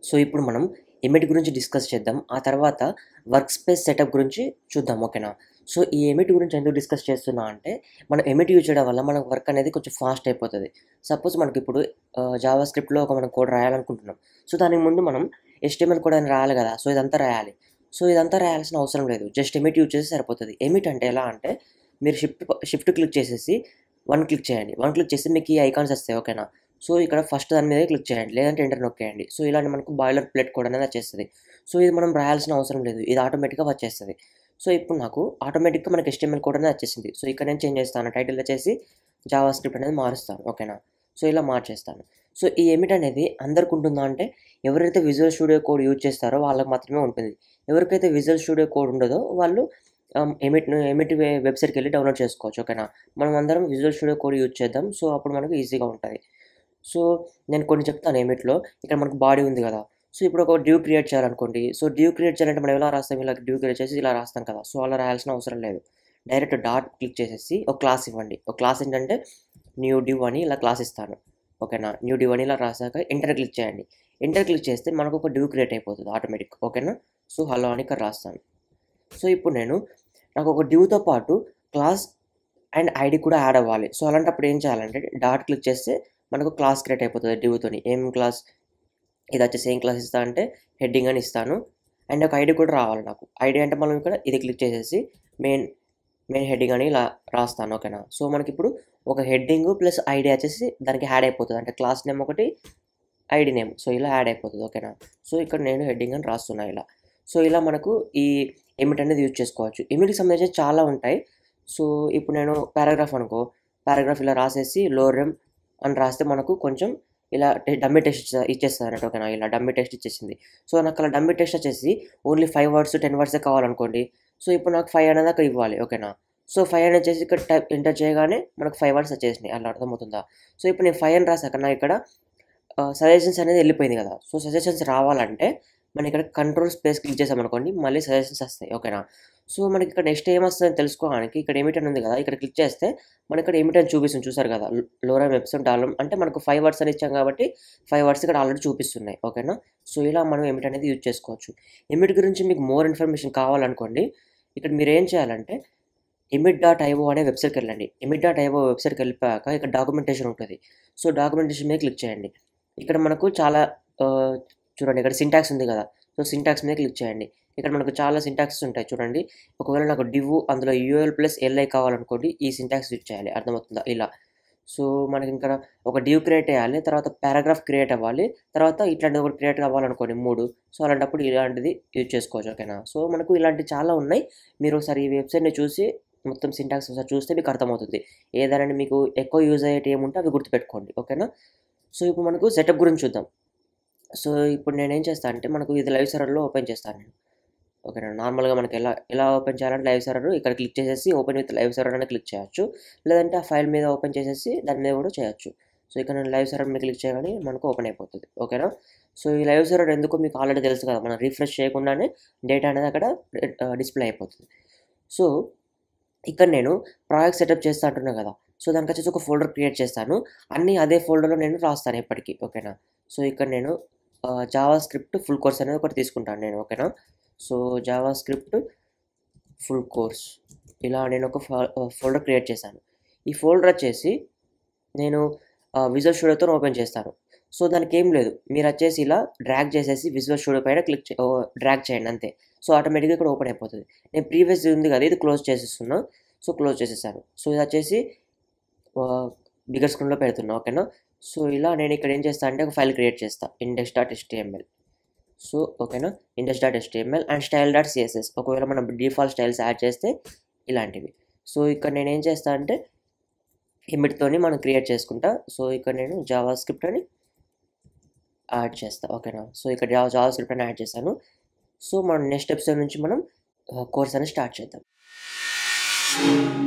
so ఇప్పుడు మనం emit గురించి డిస్కస్ చేద్దాం ఆ తర్వాత వర్క్ స్పేస్ సెటప్ గురించి చూద్దాం ఓకేనా సో ఈ ఎమిట్ గురించి ఎందుకు డిస్కస్ చేస్తున్నా అంటే మనం ఎమిట్ యూజ్ చేయడం వల్ల మన వర్క్ అనేది కొంచెం ఫాస్ట్ అయిపోతుంది సపోజ్ మనకి ఇప్పుడు జావా స్క్రిప్ట్లో ఒక మనం కోడ్ రాయాలనుకుంటున్నాం సో దానికి ముందు మనం ఎస్టిమేట్ కూడా రాయాలి కదా సో ఇదంతా రాయాలి సో ఇదంతా రాయాల్సిన అవసరం లేదు జస్ట్ ఎమిట్ యూజ్ చేస్తే సరిపోతుంది ఎమిట్ అంటే ఎలా అంటే మీరు షిఫ్ట్ షిఫ్ట్ క్లిక్ చేసేసి వన్ క్లిక్ చేయండి వన్ క్లిక్ చేస్తే మీకు ఈ ఐకాన్స్ వస్తాయి ఓకేనా సో ఇక్కడ ఫస్ట్ దాని మీద క్లిక్ చేయండి లేదంటే ఎంటర్ నొక్కేయండి సో ఇలాంటి మనకు బాయిలర్ ప్లేట్ కూడా అనేది వచ్చేస్తుంది సో ఇది మనం రాయాల్సిన అవసరం లేదు ఇది ఆటోమేటిక్గా వచ్చేస్తుంది సో ఇప్పుడు నాకు ఆటోమేటిక్గా మనకి ఎస్టిఎంఎల్ కోడ్ అనేది వచ్చేసింది సో ఇక్కడ నేను చేంజ్ చేస్తాను టైటిల్ వచ్చేసి జావా స్క్రిప్ట్ అనేది మారుస్తాను ఓకేనా సో ఇలా మార్చేస్తాను సో ఈ ఎమిట్ అనేది అందరికి ఉంటుందా అంటే ఎవరైతే విజువల్ స్టూడియో కోడ్ యూజ్ చేస్తారో వాళ్ళకి మాత్రమే ఉంటుంది ఎవరికైతే విజువల్ స్టూడియో కోడ్ ఉండదో వాళ్ళు ఎమిట్ ఎమిట్ వెబ్సైట్కి వెళ్ళి డౌన్లోడ్ చేసుకోవచ్చు ఓకేనా మనం అందరం విజువల్ స్టూడియో కోడ్ యూజ్ చేద్దాం సో అప్పుడు మనకు ఈజీగా ఉంటుంది సో నేను కొన్ని చెప్తాను ఎమిట్లో ఇక్కడ మనకు బాడీ ఉంది కదా సో ఇప్పుడు ఒక డ్యూ క్రియేట్ చేయాలనుకోండి సో డ్యూ క్రియేట్ చేయాలంటే మనం ఎలా రాస్తాం ఇలా డ్యూ క్రియేట్ చేసి ఇలా రాస్తాం కదా సో అలా రాయాల్సిన అవసరం లేదు డైరెక్ట్ డాట్ క్లిక్ చేసేసి ఒక క్లాస్ ఇవ్వండి ఒక క్లాస్ ఏంటంటే న్యూ డ్యూ అని ఇలా క్లాస్ ఇస్తాను ఓకేనా న్యూ డ్యూ అని ఇలా రాసాక ఎంటర్ క్లిక్ చేయండి ఎంటర్ క్లిక్ చేస్తే మనకు ఒక డ్యూ క్రియేట్ అయిపోతుంది ఆటోమేటిక్ ఓకేనా సో హలో అని ఇక్కడ రాస్తాను సో ఇప్పుడు నేను నాకు ఒక డ్యూతో పాటు క్లాస్ అండ్ ఐడి కూడా యాడ్ అవ్వాలి సో అలాంటప్పుడు ఏం చేయాలంటే డాట్ క్లిక్ చేస్తే మనకు క్లాస్ క్రియేట్ అయిపోతుంది డ్యూతోని ఏం క్లాస్ ఇది వచ్చేసి ఏం క్లాస్ ఇస్తా అంటే హెడ్డింగ్ అని ఇస్తాను అండ్ ఒక ఐడి కూడా రావాలి నాకు ఐడి అంటే మనం ఇక్కడ ఇది క్లిక్ చేసేసి మెయిన్ మెయిన్ హెడ్డింగ్ అని ఇలా రాస్తాను ఓకేనా సో మనకి ఇప్పుడు ఒక హెడ్డింగ్ ప్లస్ ఐడి వచ్చేసి దానికి యాడ్ అయిపోతుంది అంటే క్లాస్ నేమ్ ఒకటి ఐడి నేమ్ సో ఇలా యాడ్ అయిపోతుంది ఓకేనా సో ఇక్కడ నేను హెడ్డింగ్ అని రాస్తున్నా ఇలా సో ఇలా మనకు ఈ ఎమిట్ అనేది యూజ్ చేసుకోవచ్చు ఎమిట్కి సంబంధించి చాలా ఉంటాయి సో ఇప్పుడు నేను పారాగ్రాఫ్ అనుకో పారాగ్రాఫ్ ఇలా రాసేసి లోరెమ్ అని రాస్తే మనకు కొంచెం ఇలా డమ్మీ టెస్ట్ ఇచ్చేస్తుంది అన్నట్టు ఓకేనా ఇలా డమ్మీ టెస్ట్ ఇచ్చేసింది సో నాకు అలా డమ్మీ టెస్ట్ వచ్చేసి ఓన్లీ ఫైవ్ వర్డ్స్ టెన్ వర్డ్సే కావాలనుకోండి సో ఇప్పుడు నాకు ఫైవ్ అనేది అక్కడ ఇవ్వాలి ఓకేనా సో ఫైవ్ అని వచ్చేసి ఇక్కడ టైప్ ఎంటర్ చేయగానే మనకు ఫైవ్ వర్డ్స్ వచ్చేసినాయి అలా అర్థమవుతుందా సో ఇప్పుడు నేను ఫైవ్ అని రాసాక నాకు ఇక్కడ సజెషన్స్ అనేది వెళ్ళిపోయింది కదా సో సజెషన్స్ రావాలంటే మనం ఇక్కడ కంట్రోల్ స్పేస్ క్లిక్ చేసామనుకోండి మళ్ళీ సజెషన్స్ వస్తాయి ఓకేనా సో మనకి ఇక్కడ నెక్స్ట్ ఏమొస్తుందని తెలుసుకోవడానికి ఇక్కడ ఏమిటని ఉంది కదా ఇక్కడ క్లిక్ చేస్తే మనకి ఇక్కడ ఏమిటని చూపిస్తుంది చూసారు కదా లోరా వెబ్సైట్ డాలం అంటే మనకు ఫైవ్ వర్డ్స్ అని ఇచ్చాం కాబట్టి ఫైవ్ వర్డ్స్ ఇక్కడ ఆల్రెడీ చూపిస్తున్నాయి ఓకేనా సో ఇలా మనం ఎమిట్ అనేది యూజ్ చేసుకోవచ్చు ఎమిట్ గురించి మీకు మోర్ ఇన్ఫర్మేషన్ కావాలనుకోండి ఇక్కడ మీరు ఏం చేయాలంటే ఎమిట్ డాట్ ఐఓ అనే వెబ్సైట్కి వెళ్ళండి ఎమిట్ డాట్ ఐఓ వెబ్సైట్కి వెళ్ళిపోయాక ఇక్కడ డాక్యుమెంటేషన్ ఉంటుంది సో డాక్యుమెంటేషన్ మీద క్లిక్ చేయండి ఇక్కడ మనకు చాలా చూడండి ఇక్కడ సింటాక్స్ ఉంది కదా సో సింటాక్స్ మీద క్లిక్ చేయండి ఇక్కడ మనకు చాలా సింటాక్స్ ఉంటాయి చూడండి ఒకవేళ నాకు డివ్ అందులో యూఎల్ ప్లస్ ఎల్ఐ కావాలనుకోండి ఈ సింటాక్స్ యూజ్ చేయాలి అర్థమవుతుందా ఇలా సో మనకి ఇంకా ఒక డ్యూ క్రియేట్ చేయాలి తర్వాత పారాగ్రాఫ్ క్రియేట్ అవ్వాలి తర్వాత ఇట్లాంటిది ఒకటి క్రియేట్ అవ్వాలనుకోండి మూడు సో అలాంటప్పుడు ఇలాంటిది యూజ్ చేసుకోవచ్చు ఓకేనా సో మనకు ఇలాంటి చాలా ఉన్నాయి మీరు ఒకసారి ఈ వెబ్సైట్ని చూసి మొత్తం సింటాక్స్ ఒకసారి చూస్తే మీకు అర్థమవుతుంది ఏదైనా మీకు ఎక్కువ యూజ్ అయ్యేటి ఏముంటే అవి గుర్తుపెట్టుకోండి ఓకేనా సో ఇప్పుడు మనకు సెటప్ గురించి చూద్దాం సో ఇప్పుడు నేను ఏం చేస్తాను అంటే మనకు ఇది లైవ్ సర్వర్లో ఓపెన్ చేస్తాను నేను ఓకేనా నార్మల్గా మనకి ఎలా ఎలా ఓపెన్ చేయాలంటే లైవ్ సర్వర్ ఇక్కడ క్లిక్ చేసేసి ఓపెన్ విత్ లైవ్ సర్వర్ అని క్లిక్ చేయొచ్చు లేదంటే ఆ ఫైల్ మీద ఓపెన్ చేసేసి దాని మీద కూడా చేయొచ్చు సో ఇక్కడ నేను లైవ్ సర్వర్ మీద క్లిక్ చేయగానే మనకు ఓపెన్ అయిపోతుంది ఓకేనా సో ఈ లైవ్ సర్వర్ ఎందుకో మీకు ఆల్రెడీ తెలుసు కదా మనం రిఫ్రెష్ చేయకుండానే డేటా అనేది అక్కడ డిస్ప్లే అయిపోతుంది సో ఇక్కడ నేను ప్రాజెక్ట్ సెటప్ చేస్తా అంటున్నా కదా సో దానికి వచ్చేసి ఒక ఫోల్డర్ క్రియేట్ చేస్తాను అన్నీ అదే ఫోల్డర్లో నేను రాస్తాను ఎప్పటికీ ఓకేనా సో ఇక్కడ నేను జావా స్క్రిప్ట్ ఫుల్ కోర్స్ అనేది ఒకటి తీసుకుంటాను నేను ఓకేనా so JavaScript full course ఇలా నేను ఒక ఫోల్డర్ క్రియేట్ చేశాను ఈ ఫోల్డర్ వచ్చేసి నేను విజువల్ స్టూడియోతో ఓపెన్ చేస్తాను సో దానికి ఏం లేదు మీరు వచ్చేసి ఇలా డ్రాగ్ చేసేసి విజువల్ స్టూడియో పైన క్లిక్ డ్రాగ్ చేయండి అంతే సో ఆటోమేటిక్గా ఇక్కడ ఓపెన్ అయిపోతుంది నేను ప్రీవియస్ ఉంది కదా ఇది క్లోజ్ చేసేస్తున్నా సో క్లోజ్ చేసేసాను సో ఇది వచ్చేసి బిగర్ స్క్రీన్లో పెడుతున్నా ఓకేనా సో ఇలా నేను ఇక్కడ ఏం చేస్తాను అంటే ఒక ఫైల్ క్రియేట్ చేస్తాను ఇండెక్స్ డాట్ ఎస్టిఎంఎల్ సో ఓకేనా index dot HTML and style dot CSS ఒకవేళ మనం డిఫాల్ట్ స్టైల్స్ యాడ్ చేస్తే ఇలాంటివి సో ఇక్కడ నేను ఏం చేస్తాను అంటే ఇమిట్తోని మనం క్రియేట్ చేసుకుంటా సో ఇక్కడ నేను జావా స్క్రిప్ట్ అని యాడ్ చేస్తా ఓకేనా సో ఇక్కడ జావా జావా స్క్రిప్ట్ అని యాడ్ చేశాను సో మనం నెక్స్ట్ ఎపిసోడ్ నుంచి మనం కోర్స్ అని స్టార్ట్ చేద్దాం